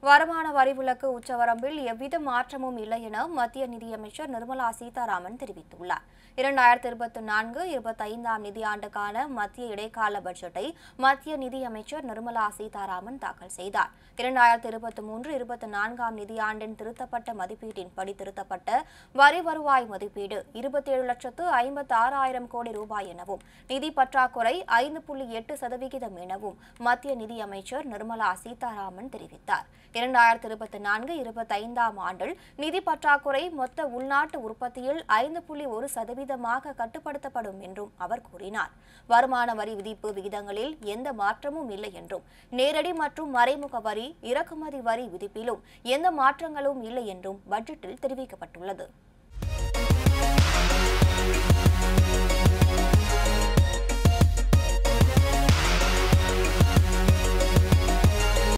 வருமான வரி விலக்கு உச்சவரம்பில் எவ்வித மாற்றமும் இல்லை என மத்திய நிதியமைச்சர் நிர்மலா சீதாராமன் தெரிவித்துள்ளார் இரண்டாயிரத்தி இருபத்தி நான்கு இருபத்தைந்தாம் நிதியாண்டுக்கான மத்திய இடைக்கால பட்ஜெட்டை மத்திய நிதியமைச்சர் நிர்மலா சீதாராமன் தாக்கல் செய்தார் இரண்டாயிரத்தி இருபத்தி மூன்று இருபத்தி நான்காம் நிதியாண்டின் திருத்தப்பட்ட மதிப்பீட்டின்படி திருத்தப்பட்ட வரி வருவாய் மதிப்பீடு இருபத்தி ஏழு லட்சத்து ஐம்பத்தி ஆறாயிரம் கோடி ரூபாய் எனவும் நிதி பற்றாக்குறை ஐந்து புள்ளி எட்டு சதவிகிதம் எனவும் மத்திய நிதியமைச்சர் நிர்மலா சீதாராமன் தெரிவித்தார் இரண்டாயிரத்தி இருபத்தி நான்கு இருபத்தைந்தாம் ஆண்டில் நிதி பற்றாக்குறை மொத்த உள்நாட்டு உற்பத்தியில் ஐந்து புள்ளி ஒரு சதவீதமாக கட்டுப்படுத்தப்படும் என்றும் அவர் கூறினார் வருமான வரி விதிப்பு விகிதங்களில் எந்த மாற்றமும் இல்லை என்றும் நேரடி மற்றும் மறைமுக வரி இறக்குமதி வரி விதிப்பிலும் எந்த மாற்றங்களும் இல்லை என்றும் பட்ஜெட்டில் தெரிவிக்கப்பட்டுள்ளது